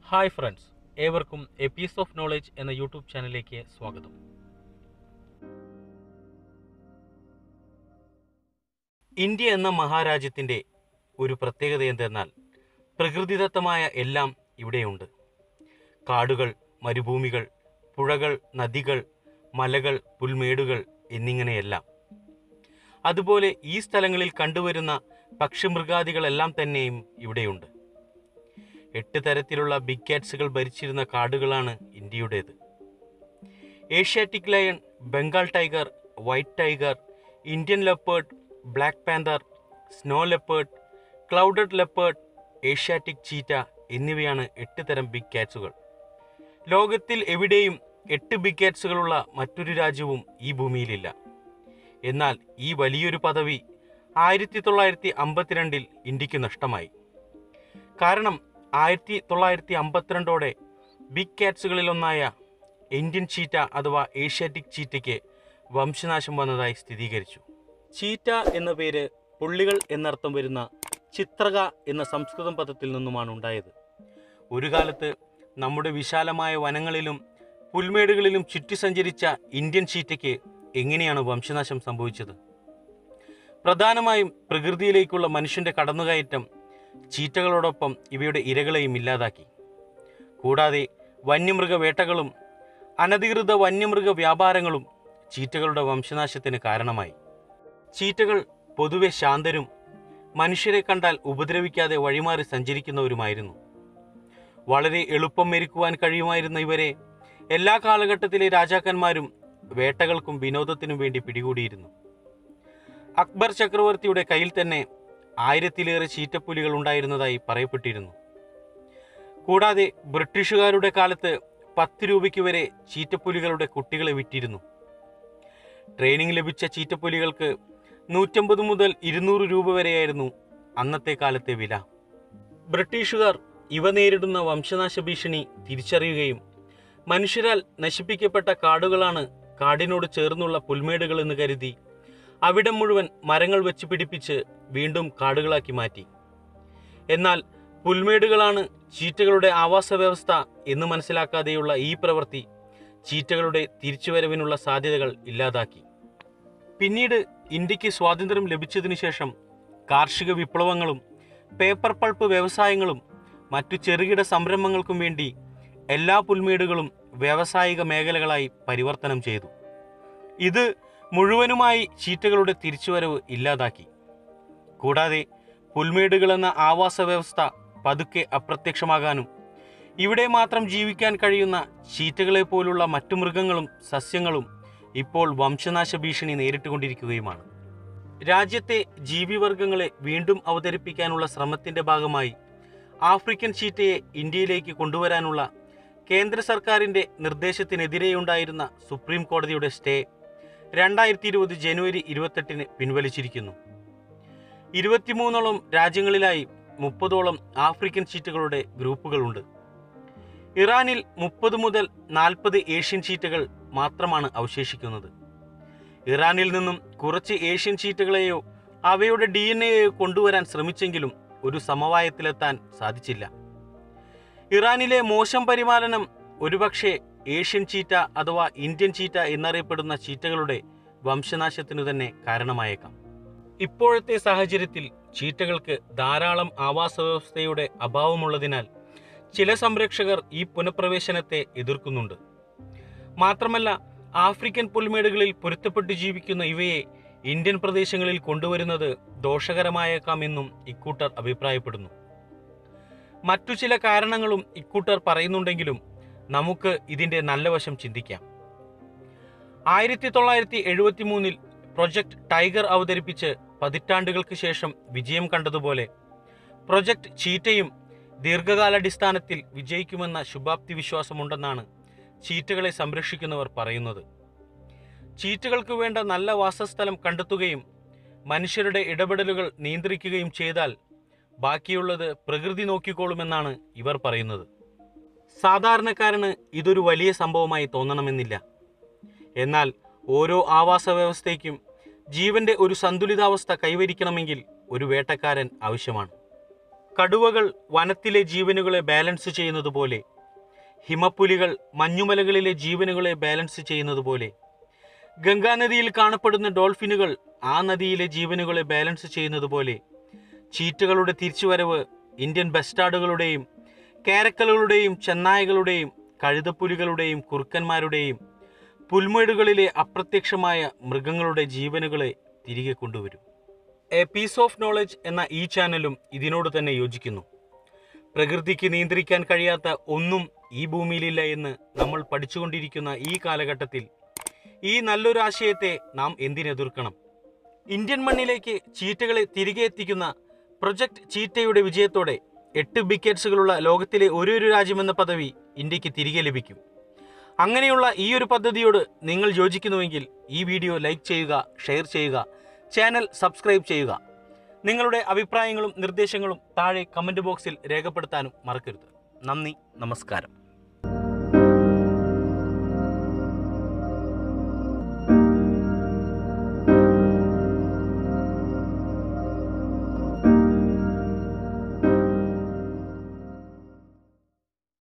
hi friends ഏവർക്കും a piece of knowledge എന്ന YouTube ചാനലിലേക്ക് സ്വാഗതം ഇന്ത്യ എന്ന മഹാരാജ്യത്തിൻ്റെ ഒരു പ്രത്യേകത എന്തെന്നാൽ പ്രകൃതിദത്തമായ എല്ലാം ഇവിടെയുണ്ട് കാടുകൾ മരുഭൂമികൾ പുഴകൾ നദികൾ മലകൾ പുൽമേടുകൾ എന്നിങ്ങനെയെല്ലാം അതുപോലെ ഈ സ്ഥലങ്ങളിൽ കണ്ടുവരുന്ന പക്ഷിമൃഗാദികളെല്ലാം തന്നെയും ഇവിടെയുണ്ട് എട്ട് തരത്തിലുള്ള ബിഗ് കാറ്റ്സുകൾ ഭരിച്ചിരുന്ന കാടുകളാണ് ഇന്ത്യയുടേത് Asiatic lion Bengal tiger white tiger Indian leopard black panther snow leopard clouded leopard Asiatic cheetah എന്നിവയാണ് എട്ട് തരം ബിഗ് കാറ്റ്സുകൾ ലോകത്തിൽ എവിടെയും എട്ട് ബിഗ് കാറ്റ്സുകളുള്ള മറ്റൊരു രാജ്യവും ഈ ഭൂമിയിലില്ല എന്നാൽ ഈ വലിയൊരു പദവി ആയിരത്തി തൊള്ളായിരത്തി അമ്പത്തിരണ്ടിൽ ഇന്ത്യക്ക് നഷ്ടമായി കാരണം ആയിരത്തി തൊള്ളായിരത്തി അമ്പത്തിരണ്ടോടെ ബിഗ് കാറ്റ്സുകളിലൊന്നായ ഇന്ത്യൻ ചീറ്റ അഥവാ ഏഷ്യാറ്റിക് ചീറ്റയ്ക്ക് വംശനാശം വന്നതായി സ്ഥിരീകരിച്ചു ചീറ്റ എന്ന പേര് പുള്ളികൾ എന്നർത്ഥം വരുന്ന ചിത്രക എന്ന സംസ്കൃതം പദത്തിൽ നിന്നുമാണ് ഉണ്ടായത് ഒരു കാലത്ത് നമ്മുടെ വിശാലമായ വനങ്ങളിലും പുൽമേടുകളിലും ചുറ്റി സഞ്ചരിച്ച ഇന്ത്യൻ ചീറ്റയ്ക്ക് എങ്ങനെയാണ് വംശനാശം സംഭവിച്ചത് പ്രധാനമായും പ്രകൃതിയിലേക്കുള്ള മനുഷ്യന്റെ കടന്നുകയറ്റം ചീറ്റകളോടൊപ്പം ഇവയുടെ ഇരകളെയും ഇല്ലാതാക്കി കൂടാതെ വന്യമൃഗ വേട്ടകളും അനധികൃത വന്യമൃഗ വ്യാപാരങ്ങളും ചീറ്റകളുടെ വംശനാശത്തിന് കാരണമായി ചീറ്റകൾ പൊതുവെ ശാന്തരും മനുഷ്യരെ കണ്ടാൽ ഉപദ്രവിക്കാതെ വഴിമാറി സഞ്ചരിക്കുന്നവരുമായിരുന്നു വളരെ എളുപ്പം മെരുക്കുവാൻ കഴിയുമായിരുന്ന ഇവരെ എല്ലാ കാലഘട്ടത്തിലെ രാജാക്കന്മാരും വേട്ടകൾക്കും വിനോദത്തിനും വേണ്ടി പിടികൂടിയിരുന്നു അക്ബർ ചക്രവർത്തിയുടെ കയ്യിൽ തന്നെ ആയിരത്തിലേറെ ചീറ്റപ്പുലികൾ ഉണ്ടായിരുന്നതായി പറയപ്പെട്ടിരുന്നു കൂടാതെ ബ്രിട്ടീഷുകാരുടെ കാലത്ത് പത്ത് രൂപയ്ക്ക് വരെ ചീറ്റപ്പുലികളുടെ കുട്ടികളെ വിറ്റിരുന്നു ട്രെയിനിങ് ലഭിച്ച ചീറ്റപ്പുലികൾക്ക് നൂറ്റമ്പത് മുതൽ ഇരുന്നൂറ് രൂപ വരെയായിരുന്നു അന്നത്തെ കാലത്തെ വില ബ്രിട്ടീഷുകാർ ഇവ നേരിടുന്ന വംശനാശ ഭീഷണി തിരിച്ചറിയുകയും മനുഷ്യരാൽ നശിപ്പിക്കപ്പെട്ട കാടുകളാണ് കാടിനോട് ചേർന്നുള്ള പുൽമേടുകൾ എന്ന് കരുതി അവിടം മുഴുവൻ മരങ്ങൾ വെച്ച് പിടിപ്പിച്ച് വീണ്ടും കാടുകളാക്കി മാറ്റി എന്നാൽ പുൽമേടുകളാണ് ചീറ്റകളുടെ ആവാസ വ്യവസ്ഥ എന്ന് മനസ്സിലാക്കാതെയുള്ള ഈ പ്രവൃത്തി ചീറ്റകളുടെ തിരിച്ചുവരവിനുള്ള സാധ്യതകൾ ഇല്ലാതാക്കി പിന്നീട് ഇന്ത്യക്ക് സ്വാതന്ത്ര്യം ലഭിച്ചതിനു ശേഷം കാർഷിക വിപ്ലവങ്ങളും പേപ്പർ പൾപ്പ് വ്യവസായങ്ങളും മറ്റു ചെറുകിട സംരംഭങ്ങൾക്കും വേണ്ടി എല്ലാ പുൽമേടുകളും വ്യാവസായിക മേഖലകളായി പരിവർത്തനം ചെയ്തു ഇത് മുഴുവനുമായി ചീറ്റകളുടെ തിരിച്ചുവരവ് ഇല്ലാതാക്കി കൂടാതെ പുൽമേടുകളെന്ന ആവാസ വ്യവസ്ഥ പതുക്കെ അപ്രത്യക്ഷമാകാനും ഇവിടെ മാത്രം ജീവിക്കാൻ കഴിയുന്ന ചീറ്റകളെ പോലുള്ള മറ്റു മൃഗങ്ങളും സസ്യങ്ങളും ഇപ്പോൾ വംശനാശ ഭീഷണി നേരിട്ടുകൊണ്ടിരിക്കുകയുമാണ് രാജ്യത്തെ ജീവിവർഗങ്ങളെ വീണ്ടും അവതരിപ്പിക്കാനുള്ള ശ്രമത്തിന്റെ ഭാഗമായി ആഫ്രിക്കൻ ചീറ്റയെ ഇന്ത്യയിലേക്ക് കൊണ്ടുവരാനുള്ള കേന്ദ്ര സർക്കാരിന്റെ നിർദ്ദേശത്തിനെതിരെയുണ്ടായിരുന്ന സുപ്രീം കോടതിയുടെ സ്റ്റേ രണ്ടായിരത്തി ഇരുപത് ജനുവരി ഇരുപത്തെട്ടിന് പിൻവലിച്ചിരിക്കുന്നു ഇരുപത്തിമൂന്നോളം രാജ്യങ്ങളിലായി മുപ്പതോളം ആഫ്രിക്കൻ ചീറ്റകളുടെ ഗ്രൂപ്പുകളുണ്ട് ഇറാനിൽ മുപ്പത് മുതൽ നാൽപ്പത് ഏഷ്യൻ ചീറ്റകൾ മാത്രമാണ് അവശേഷിക്കുന്നത് ഇറാനിൽ നിന്നും കുറച്ച് ഏഷ്യൻ ചീറ്റകളെയോ അവയുടെ ഡി എൻ എയോ കൊണ്ടുവരാൻ ശ്രമിച്ചെങ്കിലും ഒരു സമവായത്തിലെത്താൻ സാധിച്ചില്ല ഇറാനിലെ മോശം പരിപാലനം ഒരുപക്ഷെ ഏഷ്യൻ ചീറ്റ അഥവാ ഇന്ത്യൻ ചീറ്റ എന്നറിയപ്പെടുന്ന ചീറ്റകളുടെ വംശനാശത്തിനു തന്നെ കാരണമായേക്കാം ഇപ്പോഴത്തെ സാഹചര്യത്തിൽ ചീറ്റകൾക്ക് ധാരാളം ആവാസ വ്യവസ്ഥയുടെ അഭാവമുള്ളതിനാൽ ചില സംരക്ഷകർ ഈ പുനഃപ്രവേശനത്തെ എതിർക്കുന്നുണ്ട് മാത്രമല്ല ആഫ്രിക്കൻ പുൽമേടുകളിൽ പൊരുത്തപ്പെട്ടു ജീവിക്കുന്ന ഇവയെ ഇന്ത്യൻ പ്രദേശങ്ങളിൽ കൊണ്ടുവരുന്നത് ദോഷകരമായേക്കാമെന്നും ഇക്കൂട്ടർ അഭിപ്രായപ്പെടുന്നു മറ്റു ചില കാരണങ്ങളും ഇക്കൂട്ടർ പറയുന്നുണ്ടെങ്കിലും നമുക്ക് ഇതിന്റെ നല്ല വശം ചിന്തിക്കാം ആയിരത്തി തൊള്ളായിരത്തി എഴുപത്തി മൂന്നിൽ പ്രൊജക്ട് ടൈഗർ അവതരിപ്പിച്ച് പതിറ്റാണ്ടുകൾക്ക് ശേഷം വിജയം കണ്ടതുപോലെ പ്രൊജക്ട് ചീറ്റയും ദീർഘകാലാടിസ്ഥാനത്തിൽ വിജയിക്കുമെന്ന ശുഭാപ്തി വിശ്വാസമുണ്ടെന്നാണ് ചീറ്റകളെ സംരക്ഷിക്കുന്നവർ പറയുന്നത് ചീറ്റകൾക്ക് വേണ്ട നല്ല വാസസ്ഥലം കണ്ടെത്തുകയും മനുഷ്യരുടെ ഇടപെടലുകൾ നിയന്ത്രിക്കുകയും ചെയ്താൽ ബാക്കിയുള്ളത് പ്രകൃതി നോക്കിക്കോളുമെന്നാണ് ഇവർ പറയുന്നത് സാധാരണക്കാരന് ഇതൊരു വലിയ സംഭവമായി തോന്നണമെന്നില്ല എന്നാൽ ഓരോ ആവാസ വ്യവസ്ഥയ്ക്കും ജീവന്റെ ഒരു സന്തുലിതാവസ്ഥ കൈവരിക്കണമെങ്കിൽ ഒരു വേട്ടക്കാരൻ ആവശ്യമാണ് കടുവകൾ വനത്തിലെ ജീവനുകളെ ബാലൻസ് ചെയ്യുന്നത് പോലെ ഹിമപ്പുലികൾ മഞ്ഞുമലകളിലെ ജീവനുകളെ ബാലൻസ് ചെയ്യുന്നത് പോലെ ഗംഗാനദിയിൽ കാണപ്പെടുന്ന ഡോൾഫിനുകൾ ആ നദിയിലെ ജീവനുകളെ ബാലൻസ് ചെയ്യുന്നത് പോലെ ചീറ്റകളുടെ തിരിച്ചുവരവ് ഇന്ത്യൻ ബസ്റ്റാർഡുകളുടെയും കാരക്കലുകളുടെയും ചെന്നായകളുടെയും കഴുതപ്പുലികളുടെയും കുറുക്കന്മാരുടെയും പുൽമേടുകളിലെ അപ്രത്യക്ഷമായ മൃഗങ്ങളുടെ ജീവനുകളെ തിരികെ കൊണ്ടുവരും എ പീസ് ഓഫ് നോളജ് എന്ന ഈ ചാനലും ഇതിനോട് തന്നെ യോജിക്കുന്നു പ്രകൃതിക്ക് നിയന്ത്രിക്കാൻ കഴിയാത്ത ഒന്നും ഈ ഭൂമിയിലില്ല എന്ന് നമ്മൾ പഠിച്ചുകൊണ്ടിരിക്കുന്ന ഈ കാലഘട്ടത്തിൽ ഈ നല്ലൊരു ആശയത്തെ നാം എന്തിനെതിർക്കണം ഇന്ത്യൻ മണ്ണിലേക്ക് ചീറ്റകളെ തിരികെ എത്തിക്കുന്ന പ്രൊജക്ട് ചീറ്റയുടെ വിജയത്തോടെ എട്ട് വിക്കറ്റ്സുകളുള്ള ലോകത്തിലെ ഒരേ ഒരു രാജ്യമെന്ന പദവി ഇന്ത്യക്ക് തിരികെ ലഭിക്കും അങ്ങനെയുള്ള ഈ ഒരു പദ്ധതിയോട് നിങ്ങൾ യോജിക്കുന്നുവെങ്കിൽ ഈ വീഡിയോ ലൈക്ക് ചെയ്യുക ഷെയർ ചെയ്യുക ചാനൽ സബ്സ്ക്രൈബ് ചെയ്യുക നിങ്ങളുടെ അഭിപ്രായങ്ങളും നിർദ്ദേശങ്ങളും താഴെ കമൻറ്റ് ബോക്സിൽ രേഖപ്പെടുത്താനും മറക്കരുത് നന്ദി നമസ്കാരം